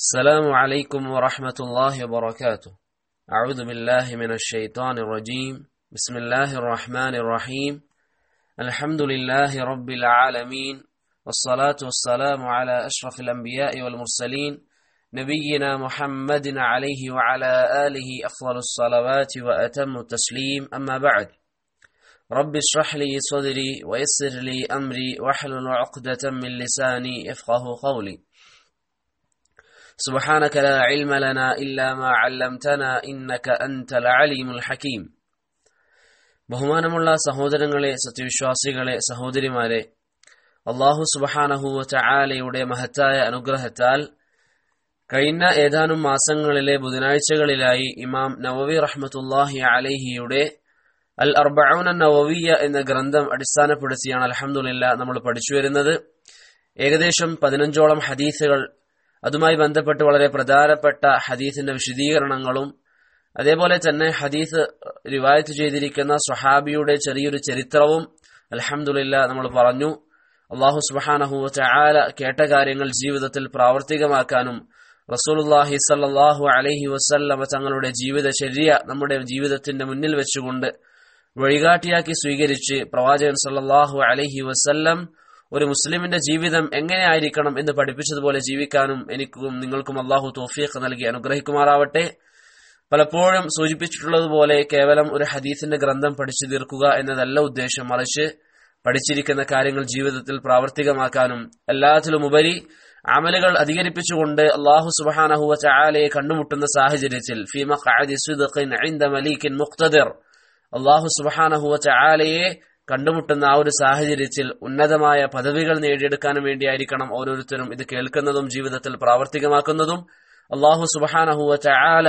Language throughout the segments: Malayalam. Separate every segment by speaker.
Speaker 1: السلام عليكم ورحمة الله وبركاته أعوذ بالله من الشيطان الرجيم بسم الله الرحمن الرحيم الحمد لله رب العالمين والصلاة والسلام على أشرف الأنبياء والمرسلين نبينا محمد عليه وعلى آله أفضل الصلوات وأتم التسليم أما بعد رب اشرح لي صدري ويسر لي أمري واحلل عقدة من لساني يفقه قولي سبحانك لا علم لنا إلا ما علمتنا إنك أنت العليم الحكيم ബഹുമാനമുള്ള സഹോദരങ്ങളെ സത്യവിശ്വാസികളെ സഹോദരിമാരെ അള്ളാഹു സുബഹാനഹുവ ചായാലയുടെ മഹത്തായ അനുഗ്രഹത്താൽ കഴിഞ്ഞ ഏതാനും മാസങ്ങളിലെ ബുധനാഴ്ചകളിലായി ഇമാം നവവി റഹ്മത്തുല്ലാഹി അലഹിയുടെ അൽ അർബൌന നവവിയ എന്ന ഗ്രന്ഥം അടിസ്ഥാനപ്പെടുത്തിയാണ് അലഹമുല്ല നമ്മൾ പഠിച്ചു വരുന്നത് ഏകദേശം പതിനഞ്ചോളം ഹദീസുകൾ അതുമായി ബന്ധപ്പെട്ട് വളരെ പ്രധാനപ്പെട്ട ഹദീസിന്റെ വിശദീകരണങ്ങളും അതേപോലെ തന്നെ ഹദീസ് റിവായത്ത് ചെയ്തിരിക്കുന്ന സ്വഹാബിയുടെ ചെറിയൊരു ചരിത്രവും അലഹമുല്ല നമ്മൾ പറഞ്ഞു അള്ളാഹു സുബാനഹു ചായാല കേട്ട കാര്യങ്ങൾ ജീവിതത്തിൽ പ്രാവർത്തികമാക്കാനും റസൂലുല്ലാഹി സല്ലാഹു അലഹി വസല്ലമ തങ്ങളുടെ ജീവിതചര്യ നമ്മുടെ ജീവിതത്തിന്റെ മുന്നിൽ വെച്ചുകൊണ്ട് വഴികാട്ടിയാക്കി സ്വീകരിച്ച് പ്രവാചകൻ സല്ലാഹു അലഹി വസല്ലം ഒരു മുസ്ലിമിന്റെ ജീവിതം എങ്ങനെയായിരിക്കണം എന്ന് പഠിപ്പിച്ചതുപോലെ ജീവിക്കാനും എനിക്കും നിങ്ങൾക്കും അള്ളാഹു തോഫീഖ് നൽകി അനുഗ്രഹിക്കുമാറാവട്ടെ പലപ്പോഴും സൂചിപ്പിച്ചിട്ടുള്ളതുപോലെ കേവലം ഒരു ഹദീസിന്റെ ഗ്രന്ഥം പഠിച്ചു തീർക്കുക എന്നതല്ല ഉദ്ദേശം മറിച്ച് പഠിച്ചിരിക്കുന്ന കാര്യങ്ങൾ ജീവിതത്തിൽ പ്രാവർത്തികമാക്കാനും എല്ലാത്തിലും ഉപരി അമലുകൾ അധികരിപ്പിച്ചുകൊണ്ട് അള്ളാഹു സുബാനഹുവ ചായാലയെ കണ്ടുമുട്ടുന്ന സാഹചര്യത്തിൽ ഫീമ മലീക്കിൻ മുക്തദിർ അള്ളാഹു സുബാനഹുവ ചായാലയെ കണ്ടുമുട്ടുന്ന ആ ഒരു സാഹചര്യത്തിൽ ഉന്നതമായ പദവികൾ നേടിയെടുക്കാനും വേണ്ടിയായിരിക്കണം ഓരോരുത്തരും ഇത് കേൾക്കുന്നതും ജീവിതത്തിൽ പ്രാവർത്തികമാക്കുന്നതും അള്ളാഹു സുബാനഹുവ ചായാല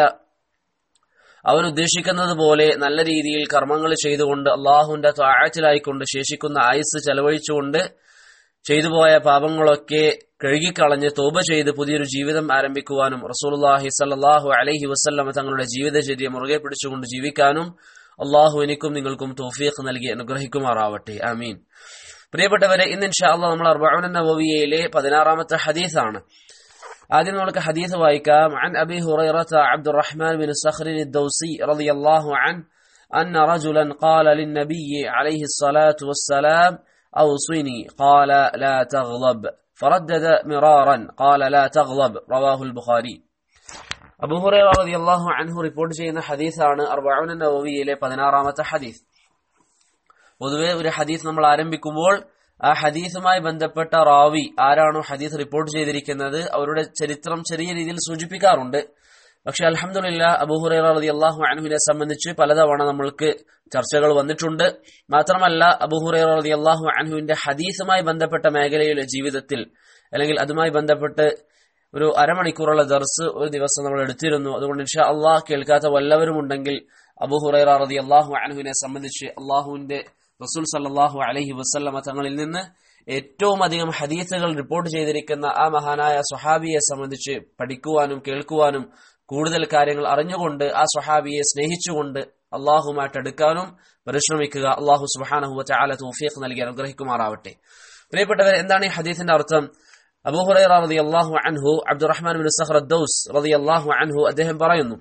Speaker 1: അവൻ ഉദ്ദേശിക്കുന്നത് പോലെ നല്ല രീതിയിൽ കർമ്മങ്ങൾ ചെയ്തുകൊണ്ട് അള്ളാഹുവിന്റെ താഴത്തിലായിക്കൊണ്ട് ശേഷിക്കുന്ന ആയുസ് ചെലവഴിച്ചുകൊണ്ട് ചെയ്തുപോയ പാപങ്ങളൊക്കെ കഴുകിക്കളഞ്ഞ് തോപ ചെയ്ത് പുതിയൊരു ജീവിതം ആരംഭിക്കുവാനും റസൂലുല്ലാഹി സല്ലാഹു അലഹി വസ്ല്ലമ തങ്ങളുടെ ജീവിതചര്യ മുറുകെ പിടിച്ചുകൊണ്ട് ജീവിക്കാനും അള്ളാഹു എനിക്കും നിങ്ങൾക്കും തോഫീഖ് നൽകി അനുഗ്രഹിക്കുമാറാവട്ടെ ആമീൻ പ്രിയപ്പെട്ടവരെ ഇന്ന് ഇൻഷാ അള്ളാഹ് നമ്മൾ അർബഅൻ നവവിയയിലെ പതിനാറാമത്തെ ഹദീസാണ് ആദ്യം നമുക്ക് ഹദീസ് വായിക്കാം عن أبي هريرة عبد الرحمن بن صخر الدوسي رضي الله عنه أن رجلا قال للنبي عليه الصلاة والسلام أوصني قال لا تغضب فردد مرارا قال لا تغضب رواه البخاري അബു ഹുറൈറ റളിയല്ലാഹു അൻഹു റിപ്പോർട്ട് ചെയ്യുന്ന ഹദീസാണ് അർബഊന നവവിയിലെ പതിനാറാമത്തെ ഹദീസ് പൊതുവെ ഒരു ഹദീസ് നമ്മൾ ആരംഭിക്കുമ്പോൾ ആ ഹദീസുമായി ബന്ധപ്പെട്ട റാവി ആരാണോ ഹദീസ് റിപ്പോർട്ട് ചെയ്തിരിക്കുന്നത് അവരുടെ ചരിത്രം ചെറിയ രീതിയിൽ സൂചിപ്പിക്കാറുണ്ട് പക്ഷെ അലഹമുല്ല അബുഹുറൈറ റതി അള്ളാഹു അനഹുവിനെ സംബന്ധിച്ച് പലതവണ നമ്മൾക്ക് ചർച്ചകൾ വന്നിട്ടുണ്ട് മാത്രമല്ല അബുഹുറൈറ റതി അള്ളാഹു അനഹുവിന്റെ ഹദീസുമായി ബന്ധപ്പെട്ട മേഖലയിലെ ജീവിതത്തിൽ അല്ലെങ്കിൽ അതുമായി ബന്ധപ്പെട്ട് ഒരു അരമണിക്കൂറുള്ള ദർസ് ഒരു ദിവസം നമ്മൾ എടുത്തിരുന്നു അതുകൊണ്ട് ഇൻഷാ അള്ളാഹ് കേൾക്കാത്ത വല്ലവരും ഉണ്ടെങ്കിൽ അബുഹുറൈറ റതി അള്ളാഹു അനഹുവിനെ സംബന്ധിച്ച് അള്ളാഹുവിന്റെ റസൂൽ സല്ലാഹു അലഹി വസ്ല്ലമ തങ്ങളിൽ നിന്ന് ഏറ്റവും അധികം ഹദീസുകൾ റിപ്പോർട്ട് ചെയ്തിരിക്കുന്ന ആ മഹാനായ സ്വഹാബിയെ സംബന്ധിച്ച് പഠിക്കുവാനും കേൾക്കുവാനും കൂടുതൽ കാര്യങ്ങൾ അറിഞ്ഞുകൊണ്ട് ആ സ്വഹാബിയെ സ്നേഹിച്ചുകൊണ്ട് അള്ളാഹുമായിട്ട് എടുക്കാനും പരിശ്രമിക്കുക അള്ളാഹു സുബാനഹു ചാല തൗഫീഖ് നൽകി അനുഗ്രഹിക്കുമാറാവട്ടെ പ്രിയപ്പെട്ടവർ എന്താണ് ഈ ഹദീസിന്റെ അർത്ഥം അബൂഹുറൈറ റതി അള്ളാഹു അൻഹു അബ്ദുറഹ്മാൻ ബിൻ സഹർ ദൌസ് റതി അള്ളാഹു അൻഹു അദ്ദേഹം പറയുന്നു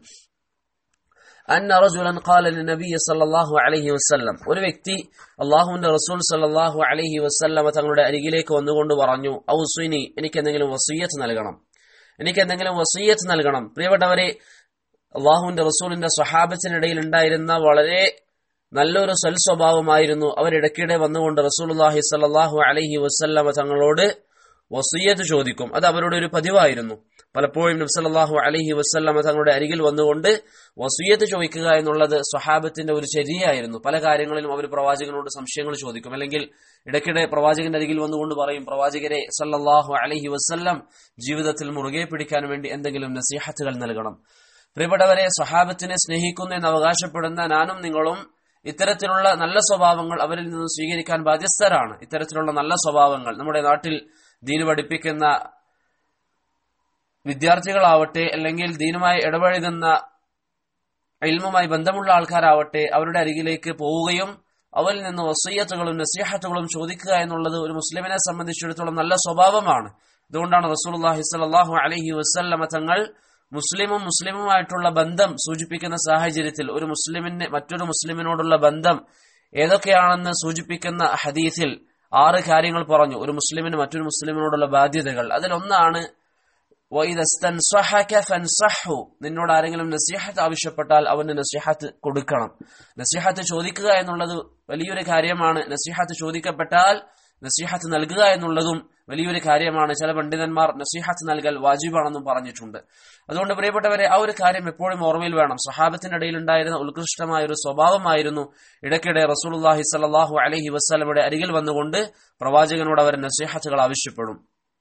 Speaker 1: അന്ന റജുലൻ ഖാല നബി സല്ലല്ലാഹു അലൈഹി വസല്ലം ഒരു വ്യക്തി അള്ളാഹുവിന്റെ റസൂൽ സല്ലല്ലാഹു അലൈഹി വസല്ലമ തങ്ങളുടെ അരികിലേക്ക് വന്നുകൊണ്ട് പറഞ്ഞു ഔസുനി എനിക്ക് എന്തെങ്കിലും വസീയത്ത് നൽകണം എനിക്ക് എന്തെങ്കിലും വസീയത്ത് നൽകണം പ്രിയപ്പെട്ടവരെ അള്ളാഹുവിന്റെ റസൂലിന്റെ സ്വഹാബത്തിനിടയിൽ ഉണ്ടായിരുന്ന വളരെ നല്ലൊരു സൽ സ്വഭാവമായിരുന്നു അവരിടയ്ക്കിടെ വന്നുകൊണ്ട് റസൂലുള്ളാഹി സല്ലല്ലാഹു അലൈഹി വസല്ലമ തങ്ങളോട് വസീയത്ത് ചോദിക്കും അത് അവരുടെ ഒരു പതിവായിരുന്നു പലപ്പോഴും നബ്സല്ലാഹു അലഹി വസ്ല്ലമ തങ്ങളുടെ അരികിൽ വന്നുകൊണ്ട് വസീയത്ത് ചോദിക്കുക എന്നുള്ളത് സ്വഹാബത്തിന്റെ ഒരു ചര്യയായിരുന്നു പല കാര്യങ്ങളിലും അവർ പ്രവാചകനോട് സംശയങ്ങൾ ചോദിക്കും അല്ലെങ്കിൽ ഇടയ്ക്കിടെ പ്രവാചകന്റെ അരികിൽ വന്നുകൊണ്ട് പറയും പ്രവാചകരെ സല്ലല്ലാഹു അലഹി വസ്ല്ലം ജീവിതത്തിൽ മുറുകെ പിടിക്കാൻ വേണ്ടി എന്തെങ്കിലും നസീഹത്തുകൾ നൽകണം പ്രിയപ്പെട്ടവരെ സ്വഹാബത്തിനെ സ്നേഹിക്കുന്നു എന്ന് അവകാശപ്പെടുന്ന ഞാനും നിങ്ങളും ഇത്തരത്തിലുള്ള നല്ല സ്വഭാവങ്ങൾ അവരിൽ നിന്ന് സ്വീകരിക്കാൻ ബാധ്യസ്ഥരാണ് ഇത്തരത്തിലുള്ള നല്ല സ്വഭാവങ്ങൾ നമ്മുടെ നാട്ടിൽ ദീന് പഠിപ്പിക്കുന്ന വിദ്യാർത്ഥികളാവട്ടെ അല്ലെങ്കിൽ ദീനുമായി ഇടപഴകുന്ന ഇൽമുമായി ബന്ധമുള്ള ആൾക്കാരാവട്ടെ അവരുടെ അരികിലേക്ക് പോവുകയും അവരിൽ നിന്ന് വസീയത്തുകളും നസീഹത്തുകളും ചോദിക്കുക എന്നുള്ളത് ഒരു മുസ്ലിമിനെ സംബന്ധിച്ചിടത്തോളം നല്ല സ്വഭാവമാണ് അതുകൊണ്ടാണ് റസൂലുള്ളാഹി സ്വല്ലല്ലാഹു അലൈഹി വസല്ലമ തങ്ങൾ മുസ്ലിമും മുസ്ലിമുമായിട്ടുള്ള ബന്ധം സൂചിപ്പിക്കുന്ന സാഹചര്യത്തിൽ ഒരു മുസ്ലിമിന് മറ്റൊരു മുസ്ലിമിനോടുള്ള ബന്ധം ഏതൊക്കെയാണെന്ന് സൂചിപ്പിക്കുന്ന ഹദീസിൽ ആറ് കാര്യങ്ങൾ പറഞ്ഞു ഒരു മുസ്ലിമിന് മറ്റൊരു മുസ്ലിമിനോടുള്ള ബാധ്യതകൾ അതിലൊന്നാണ് ഫൻസഹു നിന്നോട് ആരെങ്കിലും നസീഹത്ത് ആവശ്യപ്പെട്ടാൽ അവന് നസീഹത്ത് കൊടുക്കണം നസീഹത്ത് ചോദിക്കുക എന്നുള്ളത് വലിയൊരു കാര്യമാണ് നസീഹത്ത് ചോദിക്കപ്പെട്ടാൽ നസീഹത്ത് നൽകുക എന്നുള്ളതും വലിയൊരു കാര്യമാണ് ചില പണ്ഡിതന്മാർ നസീഹത്ത് നൽകൽ വാജിബാണെന്നും പറഞ്ഞിട്ടുണ്ട് അതുകൊണ്ട് പ്രിയപ്പെട്ടവരെ ആ ഒരു കാര്യം എപ്പോഴും ഓർമ്മയിൽ വേണം സഹാബത്തിനിടയിൽ ഉണ്ടായിരുന്ന ഉത്കൃഷ്ടമായ ഒരു സ്വഭാവമായിരുന്നു ഇടയ്ക്കിടെ റസൂലുള്ളാഹി സല്ലാഹു അലഹി വസ്ലമയുടെ അരികിൽ വന്നുകൊണ്ട് പ്രവാചകനോട് അവർ നസീഹത്തുകൾ ആവശ്യപ്പെടും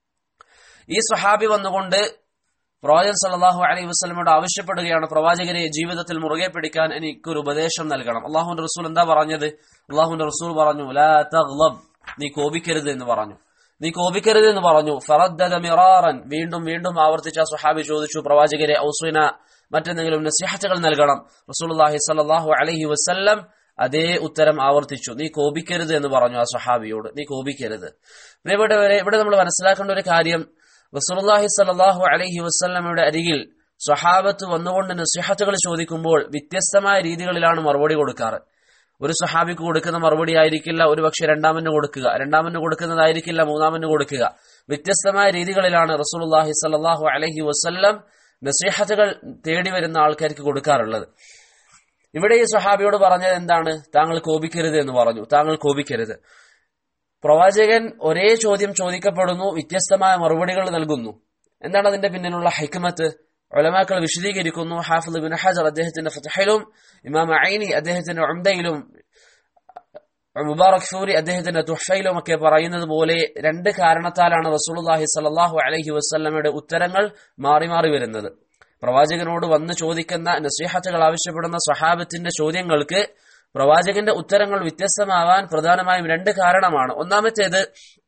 Speaker 1: ഈ സ്വഹാബി വന്നുകൊണ്ട് പ്രവാചകൻ സല്ലാഹു അലൈഹി വസ്ലമോട് ആവശ്യപ്പെടുകയാണ് പ്രവാചകനെ ജീവിതത്തിൽ മുറുകെ പിടിക്കാൻ എനിക്കൊരു ഉപദേശം നൽകണം അള്ളാഹുന്റെ റസൂൽ എന്താ പറഞ്ഞത് അള്ളാഹുന്റെ റസൂൽ പറഞ്ഞു ലാ തഗ്ലബ് നീ കോപിക്കരുത് എന്ന് പറഞ്ഞു നീ കോപിക്കരുത് എന്ന് പറഞ്ഞു ഫറദ്ദദ മിറാറൻ വീണ്ടും വീണ്ടും ആവർത്തിച്ച ആ സുഹാബി ചോദിച്ചു പ്രവാചകരെ ഔസുന മറ്റെന്തെങ്കിലും നസിഹത്തുകൾ നൽകണം റസൂലുള്ളാഹി സ്വല്ലല്ലാഹു അലൈഹി വസല്ലം അതേ ഉത്തരം ആവർത്തിച്ചു നീ കോപിക്കരുത് എന്ന് പറഞ്ഞു ആ സുഹാബിയോട് നീ കോപിക്കരുത് പ്രിയപ്പെട്ടവരെ ഇവിടെ നമ്മൾ മനസ്സിലാക്കേണ്ട ഒരു കാര്യം റസൂലുള്ളാഹി സ്വല്ലല്ലാഹു അലൈഹി വസല്ലമയുടെ അരികിൽ സ്വഹാബത്ത് വന്നുകൊണ്ട് നസിഹത്തുകൾ ചോദിക്കുമ്പോൾ വ്യത്യസ്തമായ രീതികളിലാണ് മറുപടി കൊടുക്കാറ് ഒരു സഹാബിക്ക് കൊടുക്കുന്ന മറുപടി ആയിരിക്കില്ല ഒരു പക്ഷെ രണ്ടാമന് കൊടുക്കുക രണ്ടാമന് കൊടുക്കുന്നതായിരിക്കില്ല മൂന്നാമന് കൊടുക്കുക വ്യത്യസ്തമായ രീതികളിലാണ് റസൂലുള്ളാഹി സ്വല്ലല്ലാഹു അലൈഹി വസല്ലം നസീഹത്തുകൾ തേടി വരുന്ന ആൾക്കാർക്ക് കൊടുക്കാറുള്ളത് ഇവിടെ ഈ സഹാബിയോട് പറഞ്ഞത് എന്താണ് താങ്കൾ കോപിക്കരുത് എന്ന് പറഞ്ഞു താങ്കൾ കോപിക്കരുത് പ്രവാചകൻ ഒരേ ചോദ്യം ചോദിക്കപ്പെടുന്നു വ്യത്യസ്തമായ മറുപടികൾ നൽകുന്നു എന്താണ് അതിന്റെ പിന്നിലുള്ള ഹൈക്കമത്ത് ഒലമാക്കൾ വിശദീകരിക്കുന്നു ഹാഫിദ് ബിൻ ഹജർ അദ്ദേഹത്തിന്റെ ഫതഹിലും ഇമാം ഐനി അദ്ദേഹത്തിന്റെ ഉംദയിലും മുബാറക് ഫൂരി അദ്ദേഹത്തിന്റെ തുഹയിലും ഒക്കെ പറയുന്നത് പോലെ രണ്ട് കാരണത്താലാണ് റസൂലുള്ളാഹി സ്വല്ലല്ലാഹു അലൈഹി വസല്ലമയുടെ ഉത്തരങ്ങൾ മാറി മാറി വരുന്നത് പ്രവാചകനോട് വന്ന് ചോദിക്കുന്ന നസീഹത്തുകൾ ആവശ്യപ്പെടുന്ന സ്വഹാബത്തിന്റെ ചോദ്യങ്ങൾക്ക് പ്രവാചകന്റെ ഉത്തരങ്ങൾ വ്യത്യസ്തമാവാൻ പ്രധാനമായും രണ്ട് കാരണമാണ് ഒന്നാമത്തേത്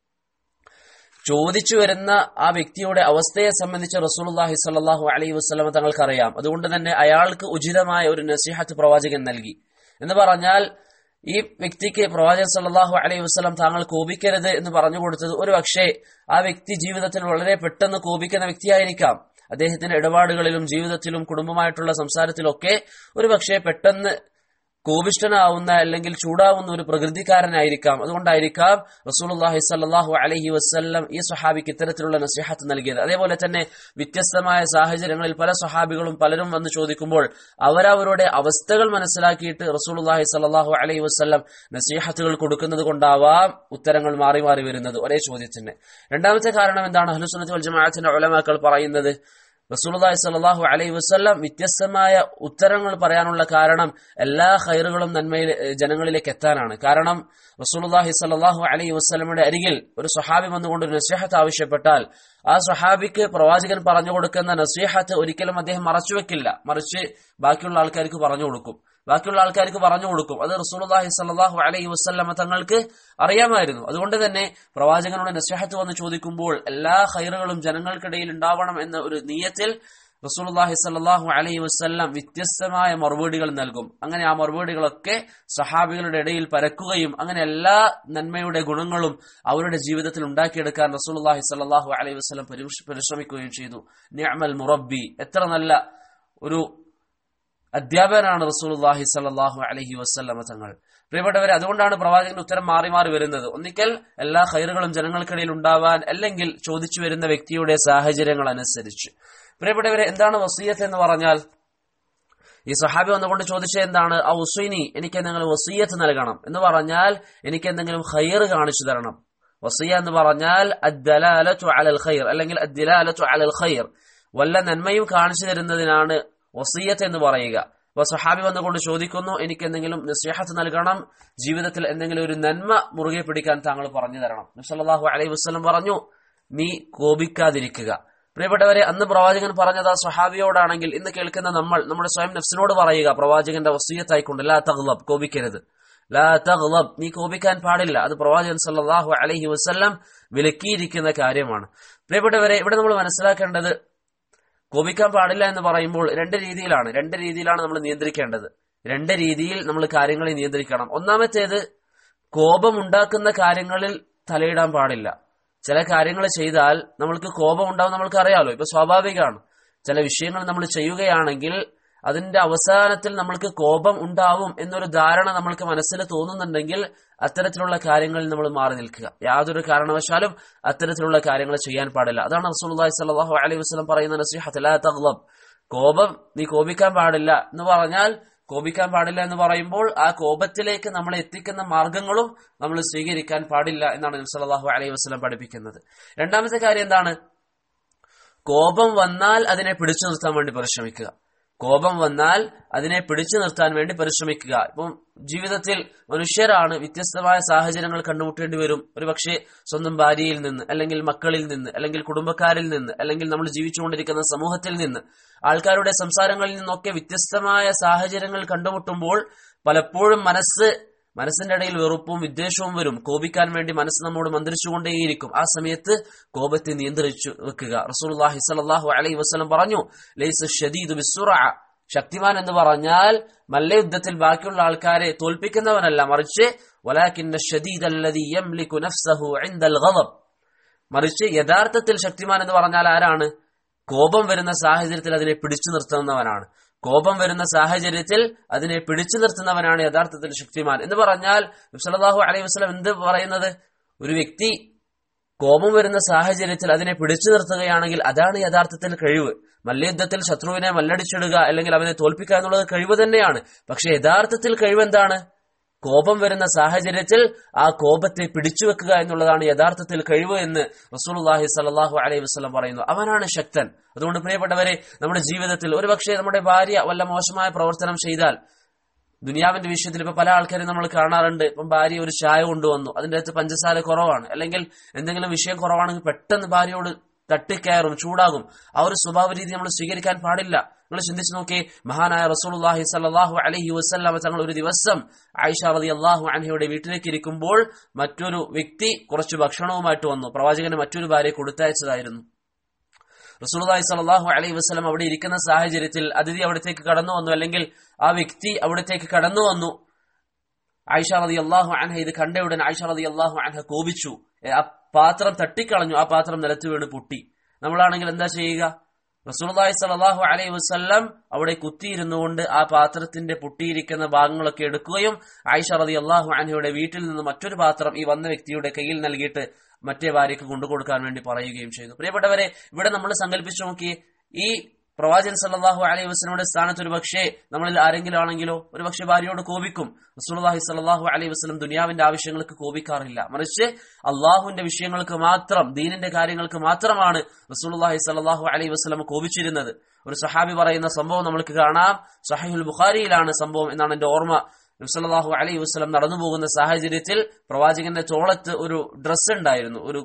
Speaker 1: ചോദിച്ചു വരുന്ന ആ വ്യക്തിയുടെ അവസ്ഥയെ സംബന്ധിച്ച് റസൂലുള്ളാഹി സ്വല്ലല്ലാഹു അലൈഹി വസല്ലമ തങ്ങൾക്കറിയാം അതുകൊണ്ട് തന്നെ അയാൾക്ക് ഉചിതമായ ഒരു നസീഹത്ത് പ്രവാചകൻ നൽകി എന്ന് പറഞ്ഞാൽ ഈ വ്യക്തിക്ക് പ്രവാചകൻ സല്ലല്ലാഹു അലൈഹി വസല്ലം താങ്കൾ കോപിക്കരുത് എന്ന് പറഞ്ഞു കൊടുത്തത് ഒരു പക്ഷേ ആ വ്യക്തി ജീവിതത്തിൽ വളരെ പെട്ടെന്ന് കോപിക്കുന്ന വ്യക്തിയായിരിക്കാം അദ്ദേഹത്തിന്റെ ഇടപാടുകളിലും ജീവിതത്തിലും കുടുംബമായിട്ടുള്ള സംസാരത്തിലൊക്കെ ഒരു പക്ഷേ പെട്ടെന്ന് കോപിഷ്ഠനാവുന്ന അല്ലെങ്കിൽ ചൂടാവുന്ന ഒരു പ്രകൃതിക്കാരനായിരിക്കാം അതുകൊണ്ടായിരിക്കാം റസൂലുള്ളാഹി സ്വല്ലല്ലാഹു അലൈഹി വസല്ലം ഈ സ്വഹാബിക്ക് ഇത്തരത്തിലുള്ള നസിഹത്ത് നൽകിയത് അതേപോലെ തന്നെ വ്യത്യസ്തമായ സാഹചര്യങ്ങളിൽ പല സ്വഹാബികളും പലരും വന്ന് ചോദിക്കുമ്പോൾ അവരവരുടെ അവസ്ഥകൾ മനസ്സിലാക്കിയിട്ട് റസൂലുള്ളാഹി സ്വല്ലല്ലാഹു അലൈഹി വസല്ലം നസീഹത്തുകൾ കൊടുക്കുന്നത് കൊണ്ടാവാം ഉത്തരങ്ങൾ മാറി മാറി വരുന്നത് ഒരേ ചോദ്യത്തിന് രണ്ടാമത്തെ കാരണം എന്താണ് അഹ്ലുസുന്നത്ത് വൽ ജമാഅത്തിന്റെ ഉലമാക്കൾ പറയുന്നത് റസൂലുള്ളാഹി സ്വല്ലല്ലാഹു അലൈഹി വസല്ലം വ്യത്യസ്തമായ ഉത്തരങ്ങൾ പറയാനുള്ള കാരണം എല്ലാ ഖൈറുകളും നന്മയിൽ ജനങ്ങളിലേക്ക് എത്താനാണ് കാരണം റസൂലുള്ളാഹി സ്വല്ലല്ലാഹു അലൈഹി വസല്ലമയുടെ അരികിൽ ഒരു സ്വഹാബി വന്നുകൊണ്ട് ഒരു നസീഹത്ത് ആവശ്യപ്പെട്ടാൽ ആ സ്വഹാബിക്ക് പ്രവാചകൻ പറഞ്ഞു കൊടുക്കുന്ന നസീഹത്ത് ഒരിക്കലും അദ്ദേഹം മറച്ചുവെക്കില്ല മറിച്ച് ബാക്കിയുള്ള ആൾക്കാർക്ക് പറഞ്ഞു കൊടുക്കും ബാക്കിയുള്ള ആൾക്കാർക്ക് പറഞ്ഞു കൊടുക്കും അത് റസൂലുള്ളാഹി സ്വല്ലല്ലാഹു അലൈഹി വസല്ലമ തങ്ങൾക്ക് അറിയാമായിരുന്നു അതുകൊണ്ട് തന്നെ പ്രവാചകനോട് നസീഹത്ത് വന്ന് ചോദിക്കുമ്പോൾ എല്ലാ ഖൈറുകളും ജനങ്ങൾക്കിടയിൽ ഉണ്ടാവണം എന്ന ഒരു നീയത്തിൽ റസൂലുള്ളാഹി സ്വല്ലല്ലാഹു അലൈഹി വസല്ലം വ്യത്യസ്തമായ മറുപടികൾ നൽകും അങ്ങനെ ആ മറുപടികളൊക്കെ സഹാബികളുടെ ഇടയിൽ പരക്കുകയും അങ്ങനെ എല്ലാ നന്മയുടെ ഗുണങ്ങളും അവരുടെ ജീവിതത്തിൽ ഉണ്ടാക്കിയെടുക്കാൻ റസൂലുള്ളാഹി സ്വല്ലല്ലാഹു അലൈഹി വസല്ലം പരിശ്രമിക്കുകയും ചെയ്തു നിഅമൽ മുറബ്ബി എത്ര നല്ല ഒരു അധ്യാപകനാണ് റസൂലുള്ളാഹി സ്വല്ലല്ലാഹു അലൈഹി വസല്ലമ തങ്ങൾ പ്രിയപ്പെട്ടവരെ അതുകൊണ്ടാണ് പ്രവാചകൻ ഉത്തരം മാറി മാറി വരുന്നത് ഒന്നിക്കൽ എല്ലാ ഖൈറുകളും ജനങ്ങൾക്കിടയിൽ ഉണ്ടാവാൻ അല്ലെങ്കിൽ ചോദിച്ചു വരുന്ന വ്യക്തിയുടെ സാഹചര്യങ്ങൾ അനുസരിച്ച് പ്രിയപ്പെട്ടവരെ എന്താണ് വസീയത്ത് എന്ന് പറഞ്ഞാൽ ഈ സഹാബി വന്നുകൊണ്ട് ചോദിച്ചത് എന്താണ് ആ ഉസൈനി എനിക്ക് എന്തെങ്കിലും വസീയത്ത് നൽകണം എന്ന് പറഞ്ഞാൽ എനിക്ക് എന്തെങ്കിലും ഖൈർ കാണിച്ചു തരണം വസീയ എന്ന് പറഞ്ഞാൽ അദ്ദലാലത്തു അലൽ ഖൈർ അല്ലെങ്കിൽ അദ്ദലാലത്തു അലൽ ഖൈർ വല്ല നന്മയും കാണിച്ചു തരുന്നതിനാണ് വസീയത്ത് എന്ന് പറയുക അപ്പൊ സഹാബി വന്നുകൊണ്ട് ചോദിക്കുന്നു എനിക്ക് എന്തെങ്കിലും നസീഹത്ത് നൽകണം ജീവിതത്തിൽ എന്തെങ്കിലും ഒരു നന്മ മുറുകെ പിടിക്കാൻ താങ്കൾ പറഞ്ഞു തരണം നബ്സല്ലാഹു അലൈഹി വസ്ലം പറഞ്ഞു നീ കോപിക്കാതിരിക്കുക പ്രിയപ്പെട്ടവരെ അന്ന് പ്രവാചകൻ പറഞ്ഞത് ആ സ്വഹാബിയോടാണെങ്കിൽ ഇന്ന് കേൾക്കുന്ന നമ്മൾ നമ്മുടെ സ്വയം നഫ്സിനോട് പറയുക പ്രവാചകന്റെ വസീയത്തായിക്കൊണ്ട് ലാ തഗ്ലബ് കോപിക്കരുത് ലാ തഗ്ലബ് നീ കോപിക്കാൻ പാടില്ല അത് പ്രവാചകൻ സല്ലല്ലാഹു അലൈഹി വസല്ലം വിലക്കിയിരിക്കുന്ന കാര്യമാണ് പ്രിയപ്പെട്ടവരെ ഇവിടെ നമ്മൾ മനസ്സിലാക്കേണ്ടത് കോപിക്കാൻ പാടില്ല എന്ന് പറയുമ്പോൾ രണ്ട് രീതിയിലാണ് രണ്ട് രീതിയിലാണ് നമ്മൾ നിയന്ത്രിക്കേണ്ടത് രണ്ട് രീതിയിൽ നമ്മൾ കാര്യങ്ങളെ നിയന്ത്രിക്കണം ഒന്നാമത്തേത് കോപമുണ്ടാക്കുന്ന കാര്യങ്ങളിൽ തലയിടാൻ പാടില്ല ചില കാര്യങ്ങൾ ചെയ്താൽ നമ്മൾക്ക് കോപം ഉണ്ടാവും നമ്മൾക്ക് അറിയാലോ ഇപ്പൊ സ്വാഭാവികമാണ് ചില വിഷയങ്ങൾ നമ്മൾ ചെയ്യുകയാണെങ്കിൽ അതിന്റെ അവസാനത്തിൽ നമ്മൾക്ക് കോപം ഉണ്ടാവും എന്നൊരു ധാരണ നമ്മൾക്ക് മനസ്സിൽ തോന്നുന്നുണ്ടെങ്കിൽ അത്തരത്തിലുള്ള കാര്യങ്ങളിൽ നമ്മൾ മാറി നിൽക്കുക യാതൊരു കാരണവശാലും അത്തരത്തിലുള്ള കാര്യങ്ങൾ ചെയ്യാൻ പാടില്ല അതാണ് റസൂലുള്ളാഹി സ്വല്ലല്ലാഹു അലൈഹി വസല്ലം പറയുന്ന നസീഹത്ത് ലാ തഗ്ളബ് കോപം നീ കോപിക്കാൻ പാടില്ല എന്ന് പറഞ്ഞാൽ കോപിക്കാൻ പാടില്ല എന്ന് പറയുമ്പോൾ ആ കോപത്തിലേക്ക് നമ്മളെ എത്തിക്കുന്ന മാർഗങ്ങളും നമ്മൾ സ്വീകരിക്കാൻ പാടില്ല എന്നാണ് നബി സല്ലല്ലാഹു അലൈഹി വസല്ലം പഠിപ്പിക്കുന്നത് രണ്ടാമത്തെ കാര്യം എന്താണ് കോപം വന്നാൽ അതിനെ പിടിച്ചു നിർത്താൻ വേണ്ടി പരിശ്രമിക്കുക കോപം വന്നാൽ അതിനെ പിടിച്ചു നിർത്താൻ വേണ്ടി പരിശ്രമിക്കുക ഇപ്പം ജീവിതത്തിൽ മനുഷ്യരാണ് വ്യത്യസ്തമായ സാഹചര്യങ്ങൾ കണ്ടുമുട്ടേണ്ടി വരും ഒരുപക്ഷെ സ്വന്തം ഭാര്യയിൽ നിന്ന് അല്ലെങ്കിൽ മക്കളിൽ നിന്ന് അല്ലെങ്കിൽ കുടുംബക്കാരിൽ നിന്ന് അല്ലെങ്കിൽ നമ്മൾ ജീവിച്ചുകൊണ്ടിരിക്കുന്ന സമൂഹത്തിൽ നിന്ന് ആൾക്കാരുടെ സംസാരങ്ങളിൽ നിന്നൊക്കെ വ്യത്യസ്തമായ സാഹചര്യങ്ങൾ കണ്ടുമുട്ടുമ്പോൾ പലപ്പോഴും മനസ്സ് മനസ്സിന്റെ ഇടയിൽ വെറുപ്പും വിദ്വേഷവും വരും കോപിക്കാൻ വേണ്ടി മനസ്സ് നമ്മോട് മന്ത്രിച്ചുകൊണ്ടേയിരിക്കും ആ സമയത്ത് കോപത്തെ നിയന്ത്രിച്ചു വെക്കുക റസൂലുള്ളാഹി സ്വല്ലല്ലാഹു അലൈഹി വസല്ലം പറഞ്ഞു ലൈസ ഷദീദു ബിസ്സുറഅ ശക്തിമാൻ എന്ന് പറഞ്ഞാൽ മല്ലയുദ്ധത്തിൽ ബാക്കിയുള്ള ആൾക്കാരെ തോൽപ്പിക്കുന്നവനല്ല മറിച്ച് വലാകിന്ന ഷദീദ് അല്ലദി യംലികു നഫ്സഹു ഇൻദൽ ഗളബ് മറിച്ച് യഥാർത്ഥത്തിൽ ശക്തിമാൻ എന്ന് പറഞ്ഞാൽ ആരാണ് കോപം വരുന്ന സാഹചര്യത്തിൽ അതിനെ പിടിച്ചു നിർത്തുന്നവനാണ് കോപം വരുന്ന സാഹചര്യത്തിൽ അതിനെ പിടിച്ചു നിർത്തുന്നവനാണ് യഥാർത്ഥത്തിൽ ശക്തിമാൻ എന്ന് പറഞ്ഞാൽ സല്ലല്ലാഹു അലൈഹി വസല്ലം എന്ത് പറയുന്നത് ഒരു വ്യക്തി കോപം വരുന്ന സാഹചര്യത്തിൽ അതിനെ പിടിച്ചു നിർത്തുകയാണെങ്കിൽ അതാണ് യഥാർത്ഥത്തിൽ കഴിവ് മല്ലയുദ്ധത്തിൽ ശത്രുവിനെ മല്ലടിച്ചിടുക അല്ലെങ്കിൽ അവനെ തോൽപ്പിക്കുക എന്നുള്ളത് കഴിവ് തന്നെയാണ് പക്ഷെ യഥാർത്ഥത്തിൽ കഴിവ് എന്താണ് കോപം വരുന്ന സാഹചര്യത്തിൽ ആ കോപത്തെ പിടിച്ചു വെക്കുക എന്നുള്ളതാണ് യഥാർത്ഥത്തിൽ കഴിവ് എന്ന് റസൂലുള്ളാഹി സ്വല്ലല്ലാഹു അലൈഹി വസല്ലം പറയുന്നു അവനാണ് ശക്തൻ അതുകൊണ്ട് പ്രിയപ്പെട്ടവരെ നമ്മുടെ ജീവിതത്തിൽ ഒരുപക്ഷെ നമ്മുടെ ഭാര്യ വല്ല മോശമായ പ്രവർത്തനം ചെയ്താൽ ദുനിയാവിന്റെ വിഷയത്തിൽ ഇപ്പൊ പല ആൾക്കാരും നമ്മൾ കാണാറുണ്ട് ഇപ്പം ഭാര്യ ഒരു ചായ കൊണ്ടുവന്നു അതിന്റെ അകത്ത് പഞ്ചസാര കുറവാണ് അല്ലെങ്കിൽ എന്തെങ്കിലും വിഷയം കുറവാണെങ്കിൽ പെട്ടെന്ന് ഭാര്യയോട് തട്ടിക്കയറും ചൂടാകും ആ ഒരു സ്വഭാവ രീതി നമ്മൾ സ്വീകരിക്കാൻ പാടില്ല നിങ്ങൾ ചിന്തിച്ചു നോക്കി മഹാനായ റസൂലുള്ളാഹി സ്വല്ലല്ലാഹു അലൈഹി വസല്ലം തങ്ങൾ ഒരു ദിവസം ആയിഷ റളിയല്ലാഹു അൻഹയുടെ വീട്ടിലേക്ക് ഇരിക്കുമ്പോൾ മറ്റൊരു വ്യക്തി കുറച്ച് ഭക്ഷണവുമായിട്ട് വന്നു പ്രവാചകന് മറ്റൊരു ഭാര്യ കൊടുത്തയച്ചതായിരുന്നു റസൂലുള്ളാഹി സ്വല്ലല്ലാഹു അലൈഹി വസല്ലം അവിടെ ഇരിക്കുന്ന സാഹചര്യത്തിൽ അതിഥി അവിടത്തേക്ക് കടന്നു വന്നു അല്ലെങ്കിൽ ആ വ്യക്തി അവിടത്തേക്ക് കടന്നു വന്നു ആയിഷ റതി അള്ളാഹു അൻഹ ഇത് കണ്ടയുടൻ ആയിഷ റതി അള്ളാഹു അൻഹ കോപിച്ചു ആ പാത്രം തട്ടിക്കളഞ്ഞു ആ പാത്രം നിലത്ത് വീണ് പൊട്ടി നമ്മളാണെങ്കിൽ എന്താ ചെയ്യുക റസൂലുള്ളാഹി സ്വല്ലല്ലാഹു അലൈഹി വസല്ലം അവിടെ കുത്തിയിരുന്നുകൊണ്ട് ആ പാത്രത്തിന്റെ പൊട്ടിയിരിക്കുന്ന ഭാഗങ്ങളൊക്കെ എടുക്കുകയും ആയിഷ റതി അള്ളാഹു അൻഹയുടെ വീട്ടിൽ നിന്ന് മറ്റൊരു പാത്രം ഈ വന്ന വ്യക്തിയുടെ കയ്യിൽ നൽകിയിട്ട് മറ്റേ ഭാര്യയ്ക്ക് കൊണ്ടുകൊടുക്കാൻ വേണ്ടി പറയുകയും ചെയ്തു പ്രിയപ്പെട്ടവരെ ഇവിടെ നമ്മൾ സങ്കല്പിച്ചു നോക്കി ഈ പ്രവാചകൻ സല്ലല്ലാഹു അലൈഹി വസല്ലമയുടെ സ്ഥാനത്ത് ഒരു പക്ഷേ നമ്മളിൽ ആരെങ്കിലും ആണെങ്കിലോ ഒരു പക്ഷേ ഭാര്യയോട് കോപിക്കും റസൂലുള്ളാഹി സല്ലല്ലാഹു അലൈഹി വസല്ലം ദുനിയാവിന്റെ ആവശ്യങ്ങൾക്ക് കോപിക്കാറില്ല മറിച്ച് അള്ളാഹുവിന്റെ വിഷയങ്ങൾക്ക് മാത്രം ദീനിന്റെ കാര്യങ്ങൾക്ക് മാത്രമാണ് റസൂലുള്ളാഹി സല്ലല്ലാഹു അലൈഹി വസല്ലം കോപിച്ചിരുന്നത് ഒരു സഹാബി പറയുന്ന സംഭവം നമുക്ക് കാണാം സഹീഹുൽ ബുഖാരിയിലാണ് സംഭവം എന്നാണ് എന്റെ ഓർമ്മ നബ്സല്ലാഹു അലൈഹി വസ്ലം നടന്നു പോകുന്ന സാഹചര്യത്തിൽ പ്രവാചകന്റെ തോളത്ത് ഒരു ഡ്രസ്സ് ഉണ്ടായിരുന്നു ഒരു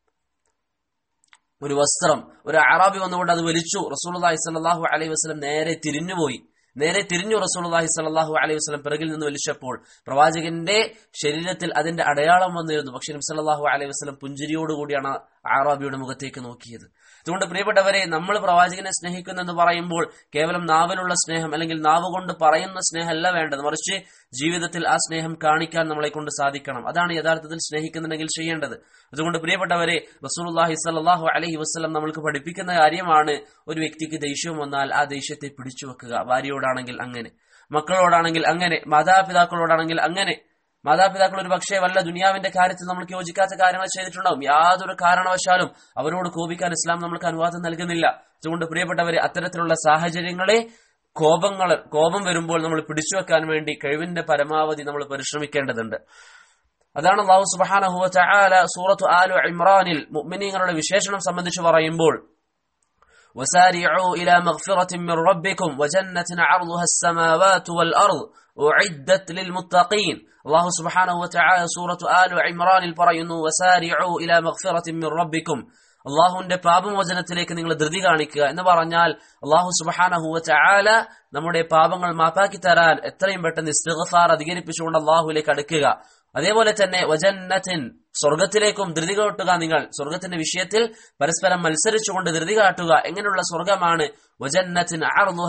Speaker 1: ഒരു വസ്ത്രം ഒരു അറാബി വന്നുകൊണ്ട് അത് വലിച്ചു റസൂലുള്ളാഹി സ്വല്ലല്ലാഹു അലൈഹി വസല്ലം നേരെ തിരിഞ്ഞുപോയി നേരെ തിരിഞ്ഞു റസൂലുള്ളാഹി സ്വല്ലല്ലാഹു അലൈഹി വസല്ലം പിറകിൽ നിന്ന് വലിച്ചപ്പോൾ പ്രവാചകന്റെ ശരീരത്തിൽ അതിന്റെ അടയാളം വന്നിരുന്നു പക്ഷെ നബി സല്ലല്ലാഹു അലൈഹി വസല്ലം പുഞ്ചിരിയോടുകൂടിയാണ് അറാബിയുടെ മുഖത്തേക്ക് നോക്കിയത് അതുകൊണ്ട് പ്രിയപ്പെട്ടവരെ നമ്മൾ പ്രവാചകനെ സ്നേഹിക്കുന്നു എന്ന് പറയുമ്പോൾ കേവലം നാവിലുള്ള സ്നേഹം അല്ലെങ്കിൽ നാവ് കൊണ്ട് പറയുന്ന സ്നേഹമല്ല വേണ്ടത് മറിച്ച് ജീവിതത്തിൽ ആ സ്നേഹം കാണിക്കാൻ നമ്മളെ കൊണ്ട് സാധിക്കണം അതാണ് യഥാർത്ഥത്തിൽ സ്നേഹിക്കുന്നുണ്ടെങ്കിൽ ചെയ്യേണ്ടത് അതുകൊണ്ട് പ്രിയപ്പെട്ടവരെ റസൂലുള്ളാഹി സ്വല്ലല്ലാഹു അലൈഹി വസല്ലം നമ്മൾക്ക് പഠിപ്പിക്കുന്ന കാര്യമാണ് ഒരു വ്യക്തിക്ക് ദേഷ്യം വന്നാൽ ആ ദേഷ്യത്തെ പിടിച്ചു വെക്കുക ഭാര്യയോടാണെങ്കിൽ അങ്ങനെ മക്കളോടാണെങ്കിൽ അങ്ങനെ മാതാപിതാക്കളോടാണെങ്കിൽ അങ്ങനെ മാതാപിതാക്കൾ ഒരു പക്ഷേ വല്ല ദുനിയാവിന്റെ കാര്യത്തിൽ നമ്മൾക്ക് യോജിക്കാത്ത കാര്യങ്ങൾ ചെയ്തിട്ടുണ്ടാവും യാതൊരു കാരണവശാലും അവരോട് കോപിക്കാൻ ഇസ്ലാം നമ്മൾക്ക് അനുവാദം നൽകുന്നില്ല അതുകൊണ്ട് പ്രിയപ്പെട്ടവരെ അത്തരത്തിലുള്ള സാഹചര്യങ്ങളെ കോപങ്ങൾ കോപം വരുമ്പോൾ നമ്മൾ പിടിച്ചു വെക്കാൻ വേണ്ടി കഴിവിന്റെ പരമാവധി നമ്മൾ പരിശ്രമിക്കേണ്ടതുണ്ട് അതാണ് അള്ളാഹു സുബ്ഹാനഹു വതആല സൂറത്തു ആലു ഇമ്രാനിൽ മുഅ്മിനീങ്ങളുടെ വിശേഷണം സംബന്ധിച്ച് പറയുമ്പോൾ وسارعوا إلى مغفرة من ربكم وجنة عرضها السماوات والأرض أعدت للمتقين الله سبحانه وتعالى سورة آل عمران പറയുന്നു وسارعوا إلى مغفرة من ربكم അള്ളാഹുവിന്റെ പാപമോചനത്തിലേക്ക് നിങ്ങൾ ധൃതി കാണിക്കുക എന്ന് പറഞ്ഞാൽ അള്ളാഹു സുബഹാനഹുവ ചായാല നമ്മുടെ പാപങ്ങൾ മാപ്പാക്കി തരാൻ എത്രയും പെട്ടെന്ന് ഇസ്തിഗ്ഫാർ അധികരിപ്പിച്ചുകൊണ്ട് അള്ളാഹുലേക്ക് അടുക്കുക അതേപോലെ തന്നെ വജന്നത്തിൻ സ്വർഗത്തിലേക്കും ധൃതി കാട്ടുക നിങ്ങൾ സ്വർഗത്തിന്റെ വിഷയത്തിൽ പരസ്പരം മത്സരിച്ചുകൊണ്ട് ധൃതി കാട്ടുക എങ്ങനെയുള്ള സ്വർഗമാണ് വജന്നത്തിൻ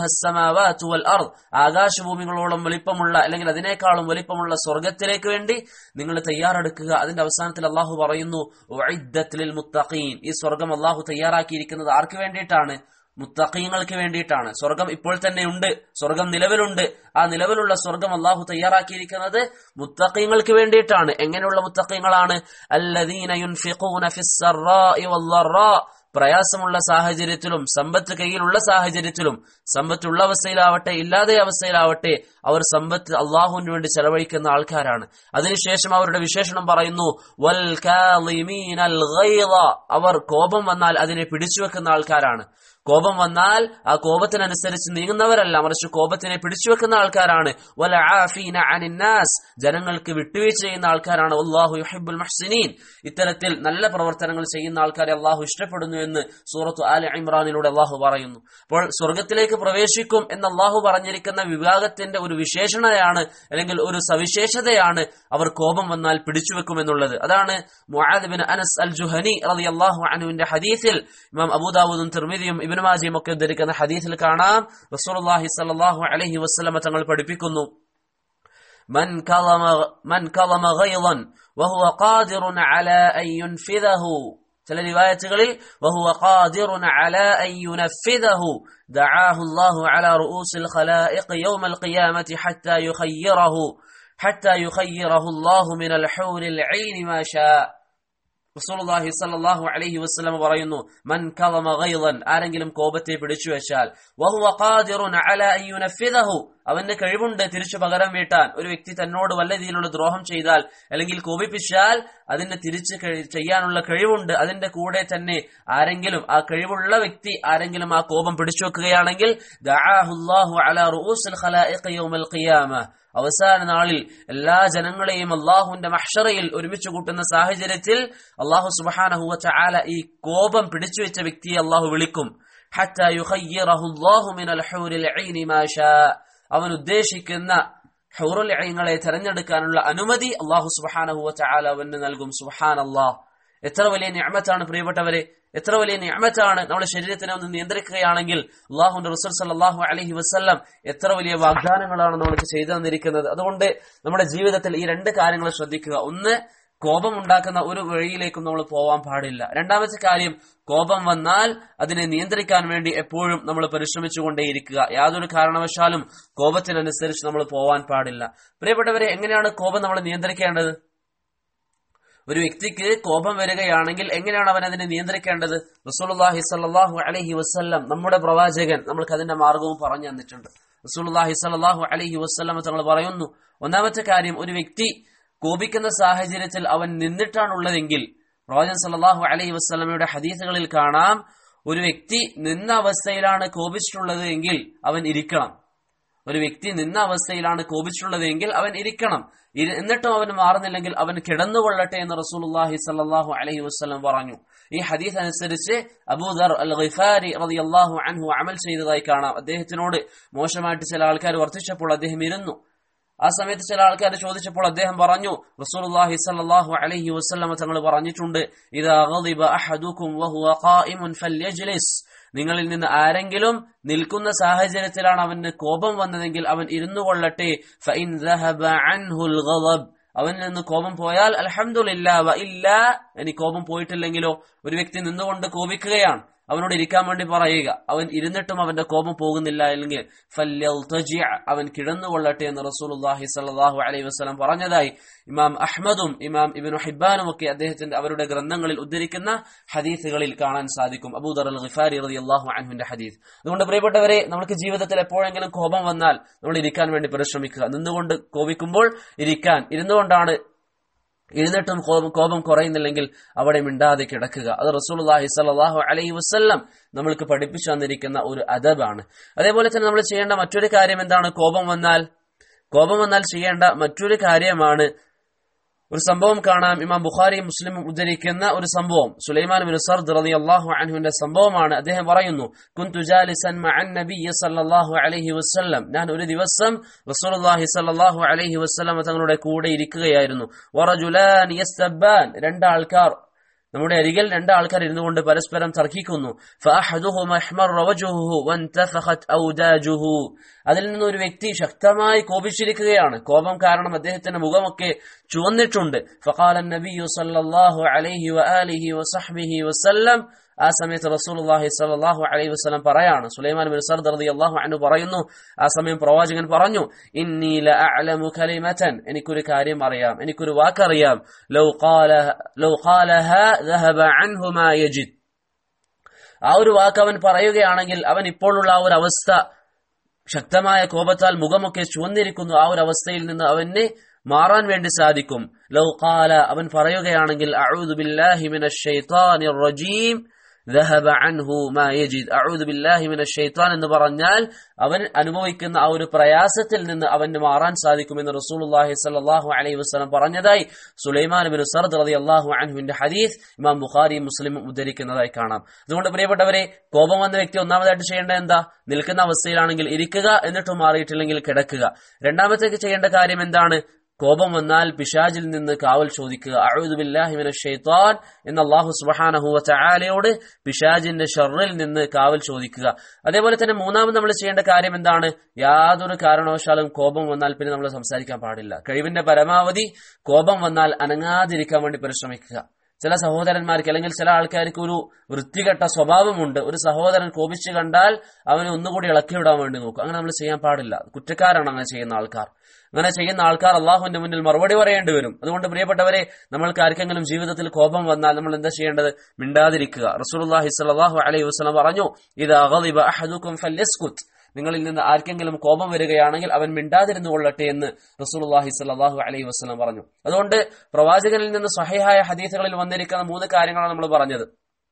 Speaker 1: ആകാശഭൂമികളോളം വലിപ്പമുള്ള അല്ലെങ്കിൽ അതിനേക്കാളും വലിപ്പമുള്ള സ്വർഗത്തിലേക്ക് വേണ്ടി നിങ്ങൾ തയ്യാറെടുക്കുക അതിന്റെ അവസാനത്തിൽ അള്ളാഹു പറയുന്നു മുത്തഖീൻ ഈ സ്വർഗം അള്ളാഹു തയ്യാറാക്കിയിരിക്കുന്നത് ആർക്ക് വേണ്ടിയിട്ടാണ് മുത്തഖീങ്ങൾക്ക് വേണ്ടിയിട്ടാണ് സ്വർഗം ഇപ്പോൾ തന്നെ ഉണ്ട് സ്വർഗം നിലവിലുണ്ട് ആ നിലവിലുള്ള സ്വർഗം അള്ളാഹു തയ്യാറാക്കിയിരിക്കുന്നത് മുത്തഖീങ്ങൾക്ക് വേണ്ടിയിട്ടാണ് എങ്ങനെയുള്ള മുത്തഖീങ്ങളാണ് അല്ലദീന യുൻഫിഖൂന ഫിസ്സറാഇ വല്ലറാ പ്രയാസമുള്ള സാഹചര്യത്തിലും സമ്പത്ത് കയ്യിലുള്ള സാഹചര്യത്തിലും സമ്പത്തുള്ള അവസ്ഥയിലാവട്ടെ ഇല്ലാതെ അവസ്ഥയിലാവട്ടെ അവർ സമ്പത്ത് അള്ളാഹുവിന് വേണ്ടി ചെലവഴിക്കുന്ന ആൾക്കാരാണ് അതിനുശേഷം അവരുടെ വിശേഷണം പറയുന്നു വൽ കാളിമീനൽ ഗൈള അവർ കോപം വന്നാൽ അതിനെ പിടിച്ചു വെക്കുന്ന ആൾക്കാരാണ് കോപം വന്നാൽ ആ കോപത്തിനനുസരിച്ച് നീങ്ങുന്നവരല്ല മറിച്ച് കോപത്തിനെ പിടിച്ചുവെക്കുന്ന ആൾക്കാരാണ് വല ആഫീന അനിന്നാസ് ജനങ്ങൾക്ക് വിട്ടുവീഴ്ച ചെയ്യുന്ന ആൾക്കാരാണ് അള്ളാഹു യുഹിബുൽ മഹ്സിനീൻ ഇത്തരത്തിൽ നല്ല പ്രവർത്തനങ്ങൾ ചെയ്യുന്ന ആൾക്കാരെ അള്ളാഹു ഇഷ്ടപ്പെടുന്നു എന്ന് സൂറത്തു ആൽ ഇമ്രാനിലൂടെ അള്ളാഹു പറയുന്നു അപ്പോൾ സ്വർഗത്തിലേക്ക് പ്രവേശിക്കും എന്ന് അള്ളാഹു പറഞ്ഞിരിക്കുന്ന വിഭാഗത്തിന്റെ ഒരു വിശേഷണയാണ് അല്ലെങ്കിൽ ഒരു സവിശേഷതയാണ് അവർ കോപം വന്നാൽ പിടിച്ചുവെക്കും എന്നുള്ളത് അതാണ് Muadh bin Anas al Juhani റളിയല്ലാഹു അൻഹുവിന്റെ ഹദീസിൽ ഇമാം അബൂദാവൂദും തിർമിദിയും ഇബ്നു മാജിയും ഒക്കെ ഉദ്ധരിക്കുന്ന ഹദീസിൽ കാണാം റസൂലുള്ളാഹി സ്വല്ലല്ലാഹു അലൈഹി വസല്ലമ തങ്ങൾ പഠിപ്പിക്കുന്നു من كظم من كظم غيظا وهو قادر على أن ينفذه ചില റിവായത്തുകളിൽ وهو قادر على أن ينفذه دعاه الله على رؤوس الخلائق يوم القيامة حتى يخيره حتى يخيره الله من الحور العين ما شاء റസൂലുള്ളാഹി സ്വല്ലല്ലാഹു അലൈഹി വസല്ലം പറയുന്നു മൻ കളമ ഗൈളൻ ആരെങ്കിലും കോപത്തെ പിടിച്ചു വെച്ചാൽ വഹുവ ഖാദിറുൻ അല അൻ യുനഫിദഹു അവന് കഴിവുണ്ട് തിരിച്ചു പകരം വീട്ടാൻ ഒരു വ്യക്തി തന്നോട് വല്ല രീതിയിലുള്ള ദ്രോഹം ചെയ്താൽ അല്ലെങ്കിൽ കോപിപ്പിച്ചാൽ അതിന് തിരിച്ച് ചെയ്യാനുള്ള കഴിവുണ്ട് അതിന്റെ കൂടെ തന്നെ ആരെങ്കിലും ആ കഴിവുള്ള വ്യക്തി ആരെങ്കിലും ആ കോപം പിടിച്ചു വെക്കുകയാണെങ്കിൽ ദഅാഹുല്ലാഹു അലാ റൂസിൽ ഖലായിഖ് യൗമൽ ഖിയാമ അവസാന നാളിൽ എല്ലാ ജനങ്ങളെയും അള്ളാഹുവിന്റെ മഹ്ഷറയിൽ ഒരുമിച്ച് കൂട്ടുന്ന സാഹചര്യത്തിൽ അള്ളാഹു സുബാനഹുവ ചാല ഈ കോപം പിടിച്ചു വെച്ച വ്യക്തിയെ അള്ളാഹു വിളിക്കും അവൻ ഉദ്ദേശിക്കുന്ന ഹൗറുൽ ഐങ്ങളെ തെരഞ്ഞെടുക്കാനുള്ള അനുമതി അള്ളാഹു സുബാനഹുവ ചാല അവന് നൽകും സുബാൻ അള്ളാഹ് എത്ര വലിയ ഞാമത്താണ് പ്രിയപ്പെട്ടവരെ എത്ര വലിയ ഞാമത്താണ് നമ്മുടെ ശരീരത്തിനെ ഒന്ന് നിയന്ത്രിക്കുകയാണെങ്കിൽ അള്ളാഹുന്റെ റസൂൽ സല്ലാഹു അലഹി വസ്ല്ലാം എത്ര വലിയ വാഗ്ദാനങ്ങളാണ് നമ്മൾക്ക് ചെയ്തു തന്നിരിക്കുന്നത് അതുകൊണ്ട് നമ്മുടെ ജീവിതത്തിൽ ഈ രണ്ട് കാര്യങ്ങൾ ശ്രദ്ധിക്കുക ഒന്ന് കോപം ഉണ്ടാക്കുന്ന ഒരു വഴിയിലേക്കും നമ്മൾ പോവാൻ പാടില്ല രണ്ടാമത്തെ കാര്യം കോപം വന്നാൽ അതിനെ നിയന്ത്രിക്കാൻ വേണ്ടി എപ്പോഴും നമ്മൾ പരിശ്രമിച്ചുകൊണ്ടേയിരിക്കുക യാതൊരു കാരണവശാലും കോപത്തിനനുസരിച്ച് നമ്മൾ പോവാൻ പാടില്ല പ്രിയപ്പെട്ടവരെ എങ്ങനെയാണ് കോപം നമ്മൾ നിയന്ത്രിക്കേണ്ടത് ഒരു വ്യക്തിക്ക് കോപം വരികയാണെങ്കിൽ എങ്ങനെയാണ് അവൻ അതിനെ നിയന്ത്രിക്കേണ്ടത് റസൂലുള്ളാഹി സ്വല്ലല്ലാഹു അലൈഹി വസല്ലം നമ്മുടെ പ്രവാചകൻ നമ്മൾക്ക് അതിന്റെ മാർഗവും പറഞ്ഞു തന്നിട്ടുണ്ട് റസൂലുള്ളാഹി സ്വല്ലല്ലാഹു അലൈഹി വസല്ലം തങ്ങൾ പറയുന്നു ഒന്നാമത്തെ കാര്യം ഒരു വ്യക്തി കോപിക്കുന്ന സാഹചര്യത്തിൽ അവൻ നിന്നിട്ടാണുള്ളതെങ്കിൽ പ്രവാചകൻ സല്ലല്ലാഹു അലൈഹി വസല്ലമയുടെ ഹദീസുകളിൽ കാണാം ഒരു വ്യക്തി നിന്ന അവസ്ഥയിലാണ് കോപിച്ചിട്ടുള്ളത് എങ്കിൽ അവൻ ഇരിക്കണം ഒരു വ്യക്തി നിന്ന അവസ്ഥയിലാണ് കോപിച്ചിട്ടുള്ളത് എങ്കിൽ അവൻ ഇരിക്കണം എന്നിട്ടും അവൻ മാറുന്നില്ലെങ്കിൽ അവൻ കിടന്നുകൊള്ളട്ടെ എന്ന് റസൂലുള്ളാഹി സല്ലല്ലാഹു അലൈഹി വസല്ലം പറഞ്ഞു ഈ ഹദീസ് അനുസരിച്ച് അബൂദർ അൽ ഗിഫാരി റളിയല്ലാഹു അൻഹു അമൽ ചെയ്തതായി കാണാം അദ്ദേഹത്തിനോട് മോശമായിട്ട് ചില ആൾക്കാർ വർത്തിച്ചപ്പോൾ അദ്ദേഹം ഇരുന്നു ആ സമയത്ത് ചില ആൾക്കാർ ചോദിച്ചപ്പോൾ അദ്ദേഹം പറഞ്ഞു റസൂലുള്ളാഹി സ്വല്ലല്ലാഹു അലൈഹി വസല്ലം തങ്ങൾ പറഞ്ഞിട്ടുണ്ട് ഇദാ ഗളിബ അഹദുക്കും വഹുവ ഖായിമുൻ ഫല്യജ്ലിസ് നിങ്ങളിൽ നിന്ന് ആരെങ്കിലും നിൽക്കുന്ന സാഹചര്യത്തിലാണ് അവന് കോപം വന്നതെങ്കിൽ അവൻ ഇരുന്നു കൊള്ളട്ടെ ഫഇൻ ദഹബ അൻഹുൽ ഗളബ് അവനിൽ നിന്ന് കോപം പോയാൽ അൽഹംദുലില്ലാ വ ഇല്ല ഇനി കോപം പോയിട്ടില്ലെങ്കിലോ ഒരു വ്യക്തി നിന്നുകൊണ്ട് കോപിക്കുകയാണ് അവനോട് ഇരിക്കാൻ വേണ്ടി പറയുക അവൻ ഇരുന്നിട്ടും അവന്റെ കോപം പോകുന്നില്ല അല്ലെങ്കിൽ അവൻ കിടന്നുകൊള്ളട്ടെ എന്ന് റസൂലുള്ളാഹി സ്വല്ലല്ലാഹു അലൈഹി വസല്ലം പറഞ്ഞതായി ഇമാം അഹ്മദും ഇമാം ഇബ്നു ഹിബ്ബാനും ഒക്കെ അദ്ദേഹത്തിന്റെ അവരുടെ ഗ്രന്ഥങ്ങളിൽ ഉദ്ധരിക്കുന്ന ഹദീസുകളിൽ കാണാൻ സാധിക്കും അബൂദർ അൽ ഗിഫാരി റളിയല്ലാഹു അൻഹുവിന്റെ ഹദീസ് അതുകൊണ്ട് പ്രിയപ്പെട്ടവരെ നമുക്ക് ജീവിതത്തിൽ എപ്പോഴെങ്കിലും കോപം വന്നാൽ നമ്മൾ ഇരിക്കാൻ വേണ്ടി പരിശ്രമിക്കുക നിന്നുകൊണ്ട് കോപിക്കുമ്പോൾ ഇരിക്കാൻ ഇരുന്നുകൊണ്ടാണ് എഴുന്നേറ്റും കോപം കോപം കുറയുന്നില്ലെങ്കിൽ അവിടെ മിണ്ടാതെ കിടക്കുക അത് റസൂലുള്ളാഹി സ്വല്ലല്ലാഹു അലൈഹി വസല്ലം നമ്മൾക്ക് പഠിപ്പിച്ചു തന്നിരിക്കുന്ന ഒരു അദബാണ് അതേപോലെ തന്നെ നമ്മൾ ചെയ്യേണ്ട മറ്റൊരു കാര്യം എന്താണ് കോപം വന്നാൽ കോപം വന്നാൽ ചെയ്യേണ്ട മറ്റൊരു കാര്യമാണ് ഒരു സംഭവം കാണാം ഇമാം ബുഖാരി മുസ്ലിം ഉദ്ധരിക്കുന്ന ഒരു സംഭവം സുലൈമാൻ ബിൻ സർദ് റളിയല്ലാഹു അൻഹുവിന്റെ സംഭവമാണ് അദ്ദേഹം പറയുന്നു കുന്തു ജാലിസൻ മഅൻ നബിയ്യ സല്ലല്ലാഹു അലൈഹി വസല്ലം ഞാൻ ഒരു ദിവസം റസൂലുള്ളാഹി സല്ലല്ലാഹു അലൈഹി വസല്ലം തങ്ങളുടെ കൂടെ ഇരിക്കുകയായിരുന്നു വറജുലാൻ യസ്തബ്ബാൻ രണ്ടാൾക്കാർ നമ്മുടെ അരികിൽ രണ്ട് ആൾക്കാർ ഇരുന്നു കൊണ്ട് പരസ്പരം തർക്കിക്കുന്നു فأحدهما احمر وجهه وانتفخت أوداجه അതിൽ നിന്ന് ഒരു വ്യക്തി ശക്തമായി കോപിച്ചിരിക്കുകയാണ് കോപം കാരണം അദ്ദേഹത്തിന്റെ മുഖമൊക്കെ ചുവന്നിട്ടുണ്ട് فقال النبي صلى الله عليه وآله وصحبه وسلم ആ സമയത്ത് റസൂലുള്ളാഹി സ്വല്ലല്ലാഹു അലൈഹി വസല്ലം പറയാണ് സുലൈമാൻ ബിൻ സർദ് റളിയല്ലാഹു അൻഹു പറയുന്നു ആ സമയം പ്രവാചകൻ പറഞ്ഞു ഇന്നി ലഅഅലമു കലിമതൻ എനിക്കൊരു കാര്യം അറിയാം എനിക്കൊരു വാക്കറിയാം ലൗ ഖാല ലൗ ഖാലഹ ذهب عنه ما يجد ആ ഒരു വാക്ക് അവൻ പറയുകയാണെങ്കിൽ അവൻ ഇപ്പോഴുള്ള ആ ഒരു അവസ്ഥ ശക്തമായ കോപത്താൽ മുഖമൊക്കെ ചുവന്നിരിക്കുന്നു ആ ഒരു അവസ്ഥയിൽ നിന്ന് അവന് മാറാൻ വേണ്ടി സാധിക്കും ലൗ ഖാല അവൻ പറയുകയാണെങ്കിൽ അഊദു ബില്ലാഹി മിനശ് ശൈത്താനിർ റജീം ذهب عنه ما يجد أعوذ بالله من الشيطان എന്ന് പറഞ്ഞാൽ അവൻ അനുഭവിക്കുന്ന ആ ഒരു പ്രയാസത്തിൽ നിന്ന് അവന് മാറാൻ സാധിക്കുമെന്ന് റസൂലുള്ളാഹി സ്വല്ലല്ലാഹു അലൈഹി വസല്ലം പറഞ്ഞതായി സുലൈമാൻ ബിൻ സർദ് റളിയല്ലാഹു അൻഹുവിന്റെ ഹദീസ് ഇമാം ബുഖാരി മുസ്ലിം ഉദ്ധരിക്കുന്നതായി കാണാം അതുകൊണ്ട് പ്രിയപ്പെട്ടവരെ കോപം വന്ന വ്യക്തി ഒന്നാമതായിട്ട് ചെയ്യേണ്ടത് എന്താ നിൽക്കുന്ന അവസ്ഥയിലാണെങ്കിൽ ഇരിക്കുക എന്നിട്ടും മാറിയിട്ടില്ലെങ്കിൽ കിടക്കുക രണ്ടാമത്തേക്ക് ചെയ്യേണ്ട കാര്യം എന്താണ് കോപം വന്നാൽ പിശാജിൽ നിന്ന് കാവൽ ചോദിക്കുക അഴുദുബില്ലാഹിമിന ഷെയ്ത്താൻ എന്ന അള്ളാഹു സുബഹാനഹുവ ചായാലയോട് പിശാജിന്റെ ഷറിൽ നിന്ന് കാവൽ ചോദിക്കുക അതേപോലെ തന്നെ മൂന്നാമത് നമ്മൾ ചെയ്യേണ്ട കാര്യം എന്താണ് യാതൊരു കാരണവശാലും കോപം വന്നാൽ പിന്നെ നമ്മൾ സംസാരിക്കാൻ പാടില്ല കഴിവിന്റെ പരമാവധി കോപം വന്നാൽ അനങ്ങാതിരിക്കാൻ വേണ്ടി പരിശ്രമിക്കുക ചില സഹോദരന്മാർക്ക് അല്ലെങ്കിൽ ചില ആൾക്കാർക്ക് ഒരു വൃത്തികെട്ട സ്വഭാവമുണ്ട് ഒരു സഹോദരൻ കോപിച്ചു കണ്ടാൽ അവനെ ഒന്നുകൂടി ഇളക്കിവിടാൻ വേണ്ടി നോക്കും അങ്ങനെ നമ്മൾ ചെയ്യാൻ പാടില്ല കുറ്റക്കാരാണ് അങ്ങനെ ചെയ്യുന്ന ആൾക്കാർ അങ്ങനെ ചെയ്യുന്ന ആൾക്കാർ അള്ളാഹുവിന്റെ മുന്നിൽ മറുപടി പറയേണ്ടി വരും അതുകൊണ്ട് പ്രിയപ്പെട്ടവരെ നമ്മൾക്ക് ആർക്കെങ്കിലും ജീവിതത്തിൽ കോപം വന്നാൽ നമ്മൾ എന്താ ചെയ്യേണ്ടത് മിണ്ടാതിരിക്കുക റസൂലുള്ളാഹി സ്വല്ലല്ലാഹു അലൈഹി വസല്ലം പറഞ്ഞു ഇത് അഗളിബ അഹദുക്കും ഫല്യസ്കുത്ത് നിങ്ങളിൽ നിന്ന് ആർക്കെങ്കിലും കോപം വരികയാണെങ്കിൽ അവൻ മിണ്ടാതിരുന്നു കൊള്ളട്ടെ എന്ന് റസൂലുള്ളാഹി സ്വല്ലല്ലാഹു അലൈഹി വസല്ലം പറഞ്ഞു അതുകൊണ്ട് പ്രവാചകനിൽ നിന്ന് സ്വഹീഹായ ഹദീസുകളിൽ വന്നിരിക്കുന്ന മൂന്ന് കാര്യങ്ങളാണ് നമ്മൾ പറഞ്ഞത്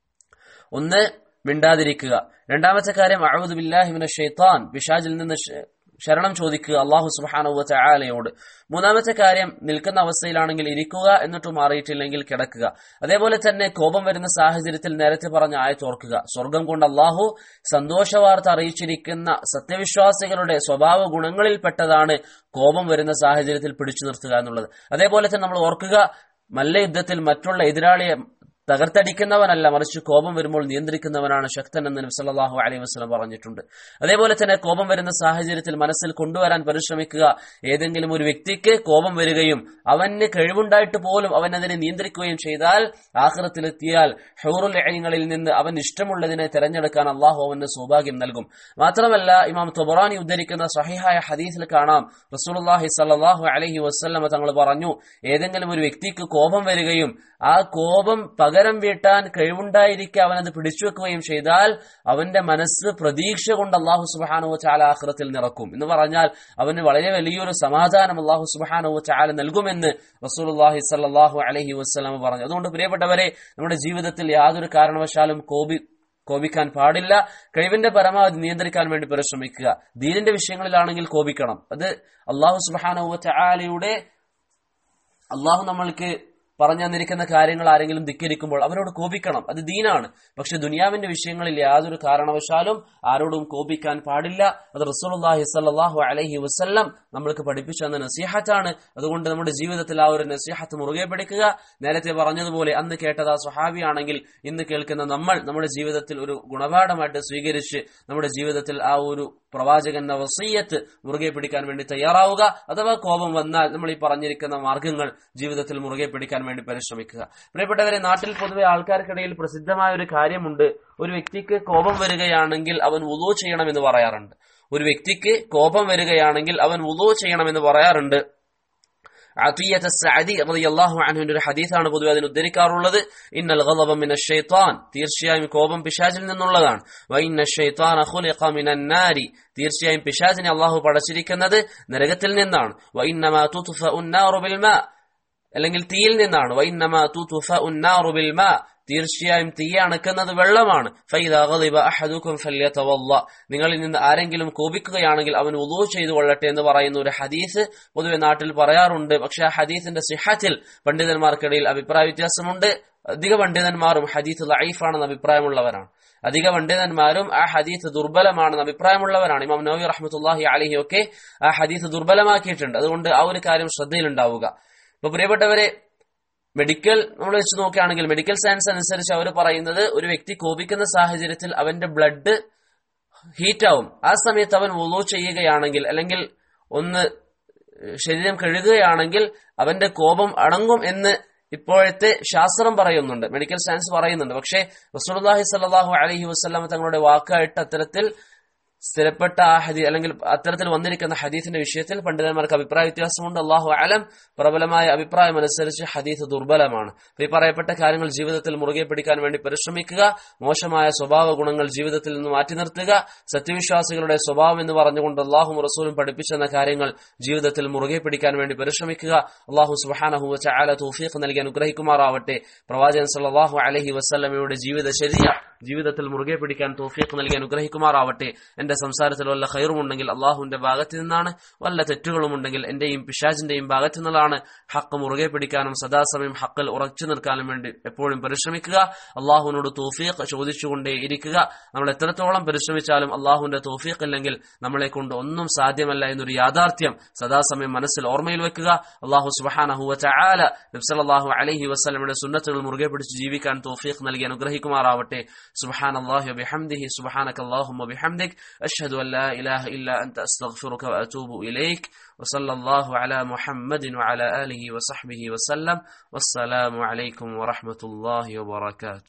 Speaker 1: ഒന്ന് മിണ്ടാതിരിക്കുക രണ്ടാമത്തെ കാര്യം അഊദു ബില്ലാഹി മിനശ് ഷൈത്താൻ പിശാചിൽ നിന്ന് ശരണം ചോദിക്കുക അള്ളാഹു സുബാനുവ ചായാലയോട് മൂന്നാമത്തെ കാര്യം നിൽക്കുന്ന അവസ്ഥയിലാണെങ്കിൽ ഇരിക്കുക എന്നിട്ട് മാറിയിട്ടില്ലെങ്കിൽ കിടക്കുക അതേപോലെ തന്നെ കോപം വരുന്ന സാഹചര്യത്തിൽ നേരത്തെ പറഞ്ഞ ആയത്തോർക്കുക സ്വർഗം കൊണ്ട് അള്ളാഹു സന്തോഷവാർത്ത അറിയിച്ചിരിക്കുന്ന സത്യവിശ്വാസികളുടെ സ്വഭാവ ഗുണങ്ങളിൽപ്പെട്ടതാണ് കോപം വരുന്ന സാഹചര്യത്തിൽ പിടിച്ചു നിർത്തുക എന്നുള്ളത് അതേപോലെ തന്നെ നമ്മൾ ഓർക്കുക മല്ലയുദ്ധത്തിൽ മറ്റുള്ള എതിരാളിയെ തകർത്തടിക്കുന്നവനല്ല മറിച്ച് കോപം വരുമ്പോൾ നിയന്ത്രിക്കുന്നവനാണ് ശക്തൻ എന്ന് നബി സല്ലല്ലാഹു അലൈഹി വസല്ലം പറഞ്ഞിട്ടുണ്ട് അതേപോലെ തന്നെ കോപം വരുന്ന സാഹചര്യത്തിൽ മനസ്സിൽ കൊണ്ടുവരാൻ പരിശ്രമിക്കുക ഏതെങ്കിലും ഒരു വ്യക്തിക്ക് കോപം വരികയും അവന് കഴിവുണ്ടായിട്ട് പോലും അവൻ അതിനെ നിയന്ത്രിക്കുകയും ചെയ്താൽ ആഹ്റത്തിലെത്തിയാൽ ഹൗറുൽ അഴിങ്ങളിൽ നിന്ന് അവൻ ഇഷ്ടമുള്ളതിനെ തെരഞ്ഞെടുക്കാൻ അള്ളാഹു അവന് സൗഭാഗ്യം നൽകും മാത്രമല്ല ഇമാം തൊബറാനി ഉദ്ധരിക്കുന്ന സഹിഹായ ഹദീസിൽ കാണാം റസൂലുള്ളാഹി സല്ലല്ലാഹു അലൈഹി വസല്ലം തങ്ങൾ പറഞ്ഞു ഏതെങ്കിലും ഒരു വ്യക്തിക്ക് കോപം വരികയും ആ കോപം പകരം വീട്ടാൻ കഴിവുണ്ടായിരിക്കെ അവൻ അത് പിടിച്ചു വെക്കുകയും ചെയ്താൽ അവന്റെ മനസ്സ് പ്രതീക്ഷ കൊണ്ട് അള്ളാഹു സുബാനുവ ചാല ആഹ്റത്തിൽ നിറക്കും എന്ന് പറഞ്ഞാൽ അവന് വളരെ വലിയൊരു സമാധാനം അള്ളാഹു സുബാനുവ ചാല നൽകുമെന്ന് റസൂലുള്ളാഹി സല്ലാഹു അലഹി വസ്ലാം പറഞ്ഞു അതുകൊണ്ട് പ്രിയപ്പെട്ടവരെ നമ്മുടെ ജീവിതത്തിൽ യാതൊരു കാരണവശാലും കോപി കോപിക്കാൻ പാടില്ല കഴിവിന്റെ പരമാവധി നിയന്ത്രിക്കാൻ വേണ്ടി പരിശ്രമിക്കുക ദീനിന്റെ വിഷയങ്ങളിലാണെങ്കിൽ കോപിക്കണം അത് അള്ളാഹു സുബാനുവ ചാലയുടെ അള്ളാഹു നമ്മൾക്ക് പറഞ്ഞു തന്നിരിക്കുന്ന കാര്യങ്ങൾ ആരെങ്കിലും ധിക്കരിക്കുമ്പോൾ അവരോട് കോപിക്കണം അത് ദീനാണ് പക്ഷെ ദുനിയാവിന്റെ വിഷയങ്ങളിൽ യാതൊരു കാരണവശാലും ആരോടും കോപിക്കാൻ പാടില്ല അത് റസൂലുള്ളാഹി സ്വല്ലല്ലാഹു അലൈഹി വസല്ലം നമ്മൾക്ക് പഠിപ്പിച്ചു തന്ന നസീഹത്താണ് അതുകൊണ്ട് നമ്മുടെ ജീവിതത്തിൽ ആ ഒരു നസീഹത്ത് മുറുകെ പിടിക്കുക നേരത്തെ പറഞ്ഞതുപോലെ അന്ന് കേട്ടത് ആ സ്വഹാബിയാണെങ്കിൽ ഇന്ന് കേൾക്കുന്ന നമ്മൾ നമ്മുടെ ജീവിതത്തിൽ ഒരു ഗുണപാഠമായിട്ട് സ്വീകരിച്ച് നമ്മുടെ ജീവിതത്തിൽ ആ ഒരു പ്രവാചകന്റെ വസീയത്ത് മുറുകെ പിടിക്കാൻ വേണ്ടി തയ്യാറാവുക അഥവാ കോപം വന്നാൽ നമ്മൾ ഈ പറഞ്ഞിരിക്കുന്ന മാർഗങ്ങൾ ജീവിതത്തിൽ മുറുകെ പിടിക്കാൻ വേണ്ടി പരിശ്രമിക്കുക പ്രിയപ്പെട്ടവരെ നാട്ടിൽ പൊതുവെ ആൾക്കാർക്കിടയിൽ പ്രസിദ്ധമായ ഒരു കാര്യമുണ്ട് ഒരു വ്യക്തിക്ക് കോപം വരികയാണെങ്കിൽ അവൻ ഉദോ ചെയ്യണമെന്ന് പറയാറുണ്ട് ഒരു വ്യക്തിക്ക് കോപം വരികയാണെങ്കിൽ അവൻ ഉദോ ചെയ്യണമെന്ന് പറയാറുണ്ട് അത്തിയത്ത് സഅദി റളിയല്ലാഹു അൻഹുവിന്റെ ഒരു ഹദീസാണ് പൊതുവെ അതിന് ഉദ്ധരിക്കാറുള്ളത് ഇന്നൽ ഗളബ മിന ഷൈത്താൻ തീർച്ചയായും കോപം പിശാചിൽ നിന്നുള്ളതാണ് വഇന്ന ഷൈത്താന ഖുലിഖ മിനൻ നാരി തീർച്ചയായും പിശാചിനെ അള്ളാഹു പടച്ചിരിക്കുന്നത് നരകത്തിൽ നിന്നാണ് വഇന്നമാ തുത്ഫഉ النار بالماء അല്ലെങ്കിൽ തീയിൽ നിന്നാണ് വൈന്നമാ തുത്ഫഉ النار بالماء തീർച്ചയായും തീ അണക്കുന്നത് വെള്ളമാണ് ഫൈദാ ഗളിബ അഹദുക്കും ഫല്യതവല്ല നിങ്ങളിൽ നിന്ന് ആരെങ്കിലും കോപിക്കുകയാണെങ്കിൽ അവൻ ഉദൂ ചെയ്തു കൊള്ളട്ടെ എന്ന് പറയുന്ന ഒരു ഹദീസ് പൊതുവെ നാട്ടിൽ പറയാറുണ്ട് പക്ഷെ ആ ഹദീസിന്റെ സിഹത്തിൽ പണ്ഡിതന്മാർക്കിടയിൽ അഭിപ്രായ വ്യത്യാസമുണ്ട് അധിക പണ്ഡിതന്മാരും ഹദീസ് ലൈഫാണെന്ന് അഭിപ്രായമുള്ളവരാണ് അധിക പണ്ഡിതന്മാരും ആ ഹദീസ് ദുർബലമാണെന്ന് അഭിപ്രായമുള്ളവരാണ് ഇമാം നബി റഹ്മത്തുല്ലാഹി അലഹി ഒക്കെ ആ ഹദീസ് ദുർബലമാക്കിയിട്ടുണ്ട് അതുകൊണ്ട് ആ ഒരു കാര്യം ശ്രദ്ധയിലുണ്ടാവുക ഇപ്പൊ പ്രിയപ്പെട്ടവരെ മെഡിക്കൽ നമ്മൾ വെച്ച് നോക്കുകയാണെങ്കിൽ മെഡിക്കൽ സയൻസ് അനുസരിച്ച് അവർ പറയുന്നത് ഒരു വ്യക്തി കോപിക്കുന്ന സാഹചര്യത്തിൽ അവന്റെ ബ്ലഡ് ഹീറ്റാവും ആ സമയത്ത് അവൻ വുളു ചെയ്യുകയാണെങ്കിൽ അല്ലെങ്കിൽ ഒന്ന് ശരീരം കഴുകുകയാണെങ്കിൽ അവന്റെ കോപം അടങ്ങും എന്ന് ഇപ്പോഴത്തെ ശാസ്ത്രം പറയുന്നുണ്ട് മെഡിക്കൽ സയൻസ് പറയുന്നുണ്ട് പക്ഷേ റസൂലുള്ളാഹി സ്വല്ലല്ലാഹു അലൈഹി വസല്ലം തങ്ങളുടെ വാക്കായിട്ട് അത്തരത്തിൽ സ്ഥിരപ്പെട്ട ആ ഹദീ അല്ലെങ്കിൽ അത്തരത്തിൽ വന്നിരിക്കുന്ന ഹദീസിന്റെ വിഷയത്തിൽ പണ്ഡിതന്മാർക്ക് അഭിപ്രായ വ്യത്യാസമുണ്ട് അള്ളാഹു അലം പ്രബലമായ അഭിപ്രായം അനുസരിച്ച് ഹദീസ് ദുർബലമാണ് അപ്പൊ ഈ പറയപ്പെട്ട കാര്യങ്ങൾ ജീവിതത്തിൽ മുറുകെ പിടിക്കാൻ വേണ്ടി പരിശ്രമിക്കുക മോശമായ സ്വഭാവ ഗുണങ്ങൾ ജീവിതത്തിൽ നിന്ന് മാറ്റി നിർത്തുക സത്യവിശ്വാസികളുടെ സ്വഭാവം എന്ന് പറഞ്ഞുകൊണ്ട് അള്ളാഹും റസൂലും പഠിപ്പിച്ചെന്ന കാര്യങ്ങൾ ജീവിതത്തിൽ മുറുകെ പിടിക്കാൻ വേണ്ടി പരിശ്രമിക്കുക അള്ളാഹു സുബാനഹു ചാല തൗഫീഖ് നൽകി അനുഗ്രഹിക്കുമാറാവട്ടെ പ്രവാചകൻ സല്ലല്ലാഹു അലൈഹി വസല്ലമയുടെ ജീവിതചര്യ ജീവിതത്തിൽ മുറുകെ പിടിക്കാൻ തോഫീഖ് നൽകി അനുഗ്രഹിക്കുമാറാവട്ടെ എന്റെ സംസാരത്തിൽ വല്ല ഖൈറുമുണ്ടെങ്കിൽ അള്ളാഹുവിന്റെ ഭാഗത്ത് നിന്നാണ് വല്ല തെറ്റുകളും ഉണ്ടെങ്കിൽ എന്റെയും പിശാജിന്റെയും ഭാഗത്തു നിന്നാണ് ഹക്ക് മുറുകെ പിടിക്കാനും സദാസമയം ഹക്കിൽ ഉറച്ചു നിൽക്കാനും വേണ്ടി എപ്പോഴും പരിശ്രമിക്കുക അള്ളാഹുവിനോട് തോഫീഖ് ചോദിച്ചുകൊണ്ടേ ഇരിക്കുക നമ്മൾ എത്രത്തോളം പരിശ്രമിച്ചാലും അള്ളാഹുവിന്റെ തോഫീഖ് ഇല്ലെങ്കിൽ നമ്മളെ കൊണ്ട് ഒന്നും സാധ്യമല്ല എന്നൊരു യാഥാർത്ഥ്യം സദാസമയം മനസ്സിൽ ഓർമ്മയിൽ വെക്കുക അള്ളാഹു സുബാനഹുവ ചാല നബ്സലാഹു അലഹി വസ്ലമിയുടെ സുന്നത്തുകൾ മുറുകെ പിടിച്ച് ജീവിക്കാൻ തോഫീഖ് നൽകി അനുഗ്രഹിക്കുമാറാവട്ടെ سبحان الله وبحمده سبحانك اللهم وبحمدك أشهد أن لا إله إلا أنت أستغفرك وأتوب إليك وصلى الله على محمد وعلى آله وصحبه وسلم والسلام عليكم ورحمة الله وبركاته